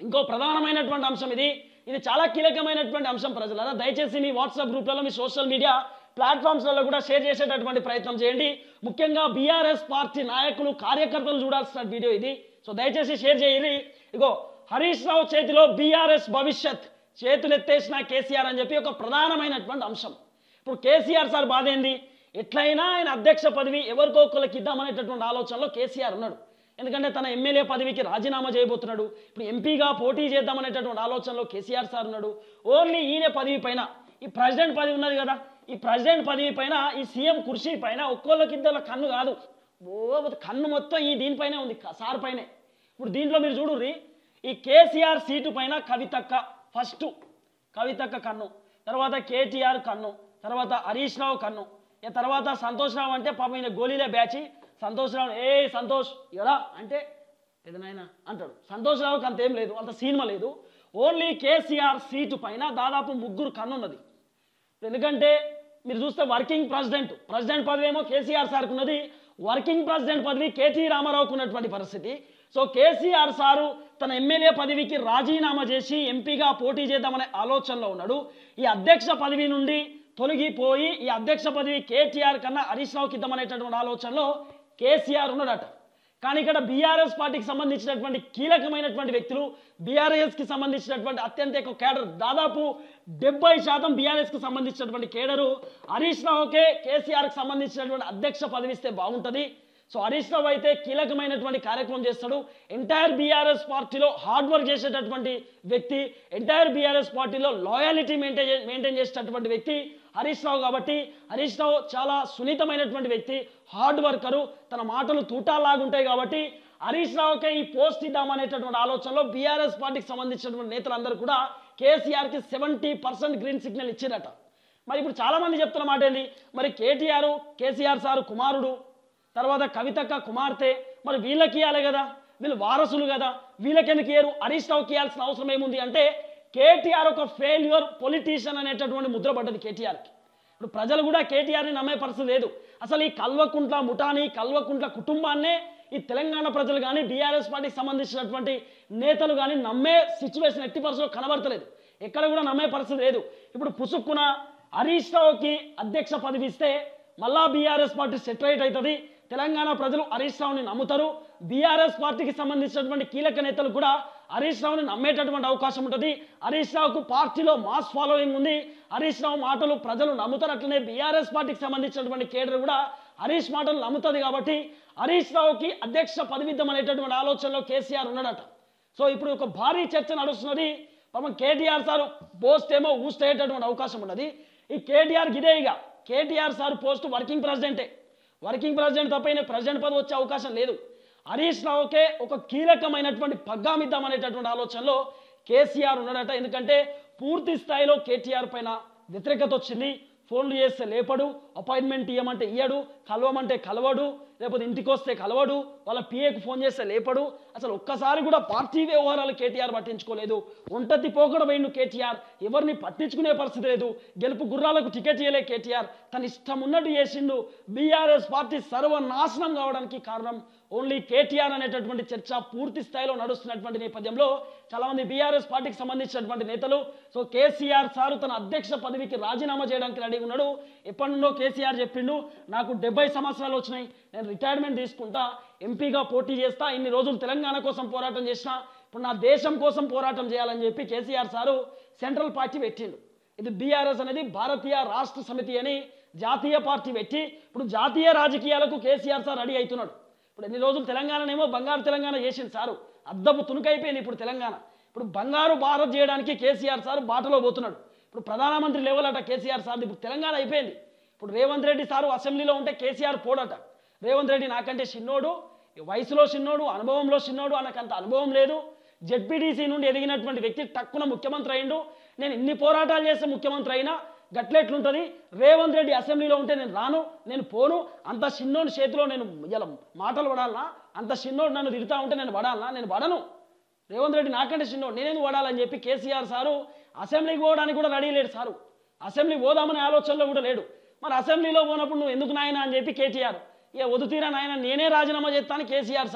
ఇంకో ప్రధానమైనటువంటి అంశం ఇది ఇది చాలా కీలకమైనటువంటి అంశం ప్రజలారా దయచేసి మీ వాట్సాప్ గ్రూప్లలో మీ సోషల్ మీడియా ప్లాట్ఫామ్స్లలో కూడా షేర్ చేసేటటువంటి ప్రయత్నం చేయండి ముఖ్యంగా బీఆర్ఎస్ పార్టీ నాయకులు కార్యకర్తలు చూడాల్సిన వీడియో ఇది సో దయచేసి షేర్ చేయండి ఇగో హరీష్ రావు చేతిలో బీఆర్ఎస్ భవిష్యత్ చేతులు ఎత్తేసిన కేసీఆర్ అని చెప్పి ఒక ప్రధానమైనటువంటి అంశం ఇప్పుడు కేసీఆర్ సార్ బాధ ఏంది ఎట్లయినా ఆయన అధ్యక్ష పదవి ఎవరికో ఒకరికి ఇద్దామనేటటువంటి ఆలోచనలో కేసీఆర్ ఉన్నాడు ఎందుకంటే తన ఎమ్మెల్యే పదవికి రాజీనామా చేయబోతున్నాడు ఇప్పుడు ఎంపీగా పోటీ చేద్దామనేటటువంటి ఆలోచనలో కేసీఆర్ సార్ ఉన్నాడు ఓన్లీ ఈయన పదవి పైన ఈ ప్రెసిడెంట్ పదవి ఉన్నది కదా ఈ ప్రెసిడెంట్ పదవి పైన ఈ సీఎం కుర్చీ పైన ఒక్కోళ్ళకి ఇద్దరు కన్ను కాదు ఓ కన్ను మొత్తం ఈ దీనిపైనే ఉంది క- సార్ పైనే ఇప్పుడు దీంట్లో మీరు చూడుర్రి ఈ కేసీఆర్ సీటు పైన కవితక్క ఫస్ట్ కవితక్క కన్ను తర్వాత కేటీఆర్ కన్ను తర్వాత హరీష్ రావు కన్ను ఇక తర్వాత సంతోష్ రావు అంటే పాపం ఈయన గోళీలే బ్యాచి సంతోష్ రావు ఏ సంతోష్ ఎలా అంటే పెదనాయన అంటాడు సంతోష్ రావుకి అంత ఏం లేదు అంత సినిమా లేదు ఓన్లీ కేసీఆర్ సీటు పైన దాదాపు ముగ్గురు కన్ను ఉన్నది ఎందుకంటే మీరు చూస్తే వర్కింగ్ ప్రెసిడెంట్ ప్రెసిడెంట్ పదవి ఏమో కేసీఆర్ సార్కు ఉన్నది వర్కింగ్ ప్రెసిడెంట్ పదవి కేటీ రామారావుకు ఉన్నటువంటి పరిస్థితి సో కేసీఆర్ సారు తన ఎమ్మెల్యే పదవికి రాజీనామా చేసి ఎంపీగా పోటీ చేద్దామనే ఆలోచనలో ఉన్నాడు ఈ అధ్యక్ష పదవి నుండి తొలగిపోయి ఈ అధ్యక్ష పదవి కేటీఆర్ కన్నా హరీష్ రావుకి ఇద్దామనేటటువంటి ఆలోచనలో కేసీఆర్ ఉన్నాడట కానీ ఇక్కడ బీఆర్ఎస్ పార్టీకి సంబంధించినటువంటి కీలకమైనటువంటి వ్యక్తులు బీఆర్ఎస్కి సంబంధించినటువంటి అత్యంత ఎక్కువ కేడర్ దాదాపు డెబ్బై శాతం బీఆర్ఎస్కి సంబంధించినటువంటి కేడరు హరీష్ రావుకే కేసీఆర్కి సంబంధించినటువంటి అధ్యక్ష పదవి ఇస్తే బాగుంటుంది సో హరీష్ రావు అయితే కీలకమైనటువంటి కార్యక్రమం చేస్తాడు ఎంటైర్ బీఆర్ఎస్ పార్టీలో హార్డ్ వర్క్ చేసేటటువంటి వ్యక్తి ఎంటైర్ బీఆర్ఎస్ పార్టీలో లాయాలిటీ మెయింటైన్ మెయింటైన్ చేసేటటువంటి వ్యక్తి హరీష్ రావు కాబట్టి హరీష్ రావు చాలా సున్నితమైనటువంటి వ్యక్తి హార్డ్ వర్కరు తన మాటలు తూటాలాగుంటాయి కాబట్టి హరీష్ రావుకే ఈ పోస్ట్ ఇద్దామనేటటువంటి ఆలోచనలో బీఆర్ఎస్ పార్టీకి సంబంధించినటువంటి నేతలందరూ కూడా కేసీఆర్కి సెవెంటీ పర్సెంట్ గ్రీన్ సిగ్నల్ ఇచ్చిరట మరి ఇప్పుడు చాలా మంది చెప్తున్న మాట ఏంది మరి కేటీఆర్ కేసీఆర్ సారు కుమారుడు తర్వాత కవితక్క కుమార్తె మరి వీళ్ళకి ఇవ్వాలి కదా వీళ్ళు వారసులు కదా వీళ్ళకి ఎందుకు ఇయ్యరు హరీష్ రావుకి ఇవ్వాల్సిన అవసరం ఏముంది అంటే కేటీఆర్ ఒక ఫెయిల్యూర్ పొలిటీషియన్ అనేటటువంటి ముద్ర పడ్డది కేటీఆర్కి ఇప్పుడు ప్రజలు కూడా కేటీఆర్ని నమ్మే పరిస్థితి లేదు అసలు ఈ కల్వకుంట్ల ముఠాని కల్వకుంట్ల కుటుంబాన్నే ఈ తెలంగాణ ప్రజలు కానీ బీఆర్ఎస్ పార్టీకి సంబంధించినటువంటి నేతలు కానీ నమ్మే సిచ్యువేషన్ ఎట్టి పరిస్థితుల్లో కనబడతలేదు ఎక్కడ కూడా నమ్మే పరిస్థితి లేదు ఇప్పుడు పుసుక్కున హరీష్ రావుకి అధ్యక్ష పదవి ఇస్తే మళ్ళా బీఆర్ఎస్ పార్టీ సెటరేట్ అవుతుంది తెలంగాణ ప్రజలు హరీష్ రావుని నమ్ముతారు బీఆర్ఎస్ పార్టీకి సంబంధించినటువంటి కీలక నేతలు కూడా హరీష్ రావుని నమ్మేటటువంటి అవకాశం ఉంటుంది హరీష్ రావుకు పార్టీలో మాస్ ఫాలోయింగ్ ఉంది హరీష్ రావు మాటలు ప్రజలు నమ్ముతారు అట్లనే బీఆర్ఎస్ పార్టీకి సంబంధించినటువంటి కేడర్ కూడా హరీష్ మాటలు నమ్ముతుంది కాబట్టి హరీష్ రావుకి అధ్యక్ష పదవిద్దాం అనేటటువంటి ఆలోచనలో కేసీఆర్ ఉన్నాడట సో ఇప్పుడు ఒక భారీ చర్చ నడుస్తున్నది పాపం కేటీఆర్ సార్ పోస్ట్ ఏమో ఊస్తేటటువంటి అవకాశం ఉన్నది ఈ కేటీఆర్ ఇదే ఇక కేటీఆర్ సార్ పోస్ట్ వర్కింగ్ ప్రెసిడెంటే వర్కింగ్ ప్రెసిడెంట్ తప్ప ఈయన ప్రెసిడెంట్ పదవి వచ్చే అవకాశం లేదు హరీష్ రావుకే ఒక కీలకమైనటువంటి పగ్గాం ఇద్దామనేటటువంటి ఆలోచనలో కేసీఆర్ ఉన్నాడట ఎందుకంటే పూర్తి స్థాయిలో కేటీఆర్ పైన వ్యతిరేకత వచ్చింది ఫోన్లు చేస్తే లేపడు అపాయింట్మెంట్ ఇవ్వమంటే ఇయ్యడు కలవమంటే కలవడు లేకపోతే ఇంటికి వస్తే కలవడు వాళ్ళ పిఏకి ఫోన్ చేస్తే లేపడు అసలు ఒక్కసారి కూడా పార్టీ వ్యవహారాలు కేటీఆర్ పట్టించుకోలేదు ఒంటతి పోకడ పోయిండు కేటీఆర్ ఎవరిని పట్టించుకునే పరిస్థితి లేదు గెలుపు గుర్రాలకు టికెట్ ఇయ్యలే కేటీఆర్ తన ఇష్టం ఉన్నట్టు చేసిండు బీఆర్ఎస్ పార్టీ సర్వనాశనం కావడానికి కారణం ఓన్లీ కేటీఆర్ అనేటటువంటి చర్చ పూర్తి స్థాయిలో నడుస్తున్నటువంటి నేపథ్యంలో చాలామంది బీఆర్ఎస్ పార్టీకి సంబంధించినటువంటి నేతలు సో కేసీఆర్ సారు తన అధ్యక్ష పదవికి రాజీనామా చేయడానికి రెడీగా ఉన్నాడు ఎప్పటి నుండో కేసీఆర్ చెప్పిండు నాకు డెబ్బై సంవత్సరాలు వచ్చినాయి నేను రిటైర్మెంట్ తీసుకుంటా ఎంపీగా పోటీ చేస్తా ఇన్ని రోజులు తెలంగాణ కోసం పోరాటం చేసినా ఇప్పుడు నా దేశం కోసం పోరాటం చేయాలని చెప్పి కేసీఆర్ సారు సెంట్రల్ పార్టీ పెట్టిండు ఇది బీఆర్ఎస్ అనేది భారతీయ రాష్ట్ర సమితి అని జాతీయ పార్టీ పెట్టి ఇప్పుడు జాతీయ రాజకీయాలకు కేసీఆర్ సార్ రెడీ అవుతున్నాడు ఇప్పుడు ఎన్ని రోజులు తెలంగాణనేమో బంగారు తెలంగాణ చేసింది సారు అద్దపు తునుకైపోయింది ఇప్పుడు తెలంగాణ ఇప్పుడు బంగారు భారత్ చేయడానికి కేసీఆర్ సార్ బాటలో పోతున్నాడు ఇప్పుడు ప్రధానమంత్రి లెవెల్ అట కేసీఆర్ సార్ ఇప్పుడు తెలంగాణ అయిపోయింది ఇప్పుడు రేవంత్ రెడ్డి సారు అసెంబ్లీలో ఉంటే కేసీఆర్ పోడట రేవంత్ రెడ్డి నాకంటే చిన్నోడు వయసులో చిన్నోడు అనుభవంలో చిన్నోడు అనకంత అనుభవం లేదు జెడ్పీటీసీ నుండి ఎదిగినటువంటి వ్యక్తి టక్కున ముఖ్యమంత్రి అయిండు నేను ఇన్ని పోరాటాలు చేస్తే ముఖ్యమంత్రి అయినా గట్లెట్లుంటుంది రేవంత్ రెడ్డి అసెంబ్లీలో ఉంటే నేను రాను నేను పోను అంత చిన్నోడి చేతిలో నేను ఇలా మాటలు పడాలనా అంత చిన్నోడు నన్ను తిడతా ఉంటే నేను పడాలనా నేను పడను రేవంత్ రెడ్డి నాకంటే చిన్నోడు నేనేది పడాలని చెప్పి కేసీఆర్ సారు అసెంబ్లీకి పోవడానికి కూడా రెడీ లేడు సారు అసెంబ్లీ పోదామనే ఆలోచనలో కూడా లేడు మరి అసెంబ్లీలో పోనప్పుడు నువ్వు ఎందుకు నాయన అని చెప్పి కేటీఆర్ ఇక వదుతీరా నాయన నేనే రాజీనామా చేస్తాను కేసీఆర్ సారు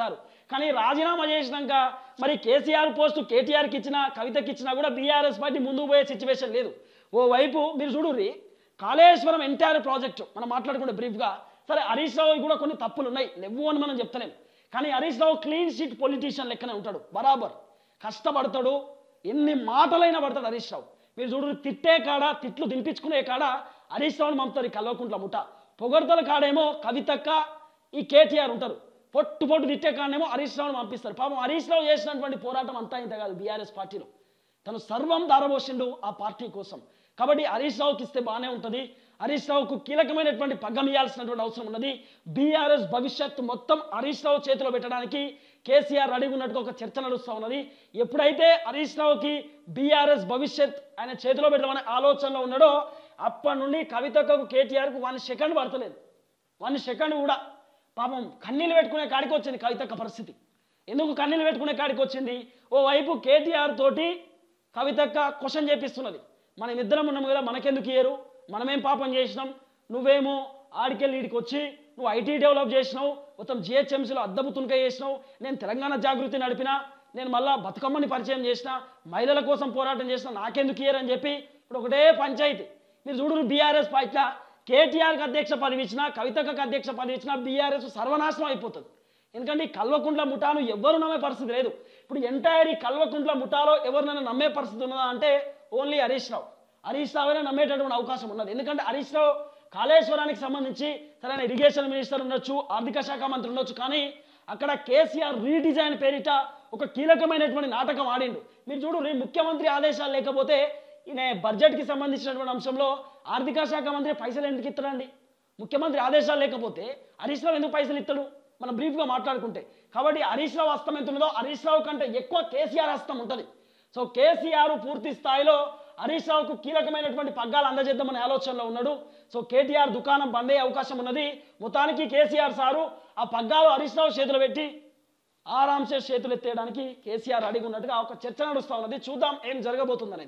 కానీ రాజీనామా చేసినాక మరి కేసీఆర్ పోస్టు కేటీఆర్కి ఇచ్చినా కవితకి ఇచ్చినా కూడా బీఆర్ఎస్ పార్టీ ముందుకు పోయే సిచ్యువేషన్ లేదు ఓవైపు మీరు చూడుర్రి కాళేశ్వరం ఎన్టీఆర్ ప్రాజెక్టు మనం మాట్లాడుకుంటే బ్రీఫ్గా సరే హరీష్ రావు కూడా కొన్ని తప్పులు ఉన్నాయి లేవు అని మనం చెప్తలేం కానీ Harish Rao clean sheet politician లెక్కనే ఉంటాడు బరాబర్ కష్టపడతాడు ఎన్ని మాటలైనా పడతాడు హరీష్ రావు మీరు చూడు తిట్టే కాడ తిట్లు తినిపించుకునే కాడ హరీష్ రావుని పంపుతారు ఈ కల్వకుంట్ల ముఠ పొగడతల కాడేమో కవితక్క ఈ కేటీఆర్ ఉంటారు పొట్టు పొట్టు తిట్టే కాడనేమో హరీష్ రావుని పంపిస్తారు పాపం హరీష్ రావు చేసినటువంటి పోరాటం అంతా ఇంత కాదు బీఆర్ఎస్ పార్టీలో తను సర్వం దారబోసిండు ఆ పార్టీ కోసం కాబట్టి హరీష్ రావుకి ఇస్తే బాగానే ఉంటుంది హరీష్ రావుకు కీలకమైనటువంటి పగ్గం ఇవ్వాల్సినటువంటి అవసరం ఉన్నది బీఆర్ఎస్ భవిష్యత్తు మొత్తం హరీష్ రావు చేతిలో పెట్టడానికి కేసీఆర్ రెడీ ఉన్నట్టుగా ఒక చర్చ నడుస్తూ ఉన్నది ఎప్పుడైతే హరీష్ రావుకి బీఆర్ఎస్ భవిష్యత్ ఆయన చేతిలో పెట్టమనే ఆలోచనలో ఉన్నాడో అప్పటి నుండి కవితకు కేటీఆర్కు వన్ సెకండ్ పడతలేదు వన్ సెకండ్ కూడా పాపం కన్నీళ్ళు పెట్టుకునే కాడికి వచ్చింది కవితక్క పరిస్థితి ఎందుకు కన్నీళ్ళు పెట్టుకునే కాడికి వచ్చింది ఓ వైపు కేటీఆర్ తోటి కవితక్క క్వశ్చన్ చేపిస్తున్నది మనం ఇద్దరం ఉన్నాం కదా మనకెందుకు ఇయ్యరు మనమేం పాపం చేసినాం నువ్వేమో ఆడికెళ్ళి ఈడికి వచ్చి నువ్వు ఐటీ డెవలప్ చేసినావు మొత్తం జిహెచ్ఎంసీలో అద్దపు తునక చేసినావు నేను తెలంగాణ జాగృతి నడిపినా నేను మళ్ళా బతుకమ్మని పరిచయం చేసిన మహిళల కోసం పోరాటం చేసిన నాకెందుకు ఇయ్యరు అని చెప్పి ఇప్పుడు ఒకటే పంచాయతీ మీరు చూడు బీఆర్ఎస్ పార్టీ కేటీఆర్కి అధ్యక్ష పదవి ఇచ్చినా కవితకు అధ్యక్ష పదవి ఇచ్చినా బీఆర్ఎస్ సర్వనాశనం అయిపోతుంది ఎందుకంటే ఈ కల్వకుంట్ల ముఠాను ఎవరు నమ్మే పరిస్థితి లేదు ఇప్పుడు ఎంటైర్ ఈ కల్వకుంట్ల ముఠాలో ఎవరినైనా నమ్మే పరిస్థితి ఉన్నదా అంటే ఓన్లీ హరీష్ రావు హరీష్ రావునే నమ్మేటటువంటి అవకాశం ఉన్నది ఎందుకంటే హరీష్ రావు కాళేశ్వరానికి సంబంధించి సరైన ఇరిగేషన్ మినిస్టర్ ఉండొచ్చు ఆర్థిక శాఖ మంత్రి ఉండొచ్చు కానీ అక్కడ కేసీఆర్ రీడిజైన్ పేరిట ఒక కీలకమైనటువంటి నాటకం ఆడిండు మీరు చూడు రే ముఖ్యమంత్రి ఆదేశాలు లేకపోతే ఈయన బడ్జెట్కి సంబంధించినటువంటి అంశంలో ఆర్థిక శాఖ మంత్రి పైసలు ఎందుకు ఇస్తాడండి ముఖ్యమంత్రి ఆదేశాలు లేకపోతే హరీష్ రావు ఎందుకు పైసలు ఇస్తాడు మనం బ్రీఫ్గా మాట్లాడుకుంటే కాబట్టి హరీష్ రావు హస్తం ఎంత ఉన్నదో హరీష్ రావు కంటే ఎక్కువ కేసీఆర్ హస్తం ఉంటుంది సో కేసీఆర్ పూర్తి స్థాయిలో హరీష్ రావుకు కీలకమైనటువంటి పగ్గాలు అందజేద్దామనే ఆలోచనలో ఉన్నాడు సో కేటీఆర్ దుకాణం బంద్ అయ్యే అవకాశం ఉన్నది మొత్తానికి కేసీఆర్ సారు ఆ పగ్గాలు హరీష్ రావు చేతులు పెట్టి ఆరాంసే చేతులు ఎత్తేయడానికి కేసీఆర్ అడిగి ఉన్నట్టుగా ఒక చర్చ నడుస్తూ ఉన్నది చూద్దాం ఏం జరగబోతుందనేది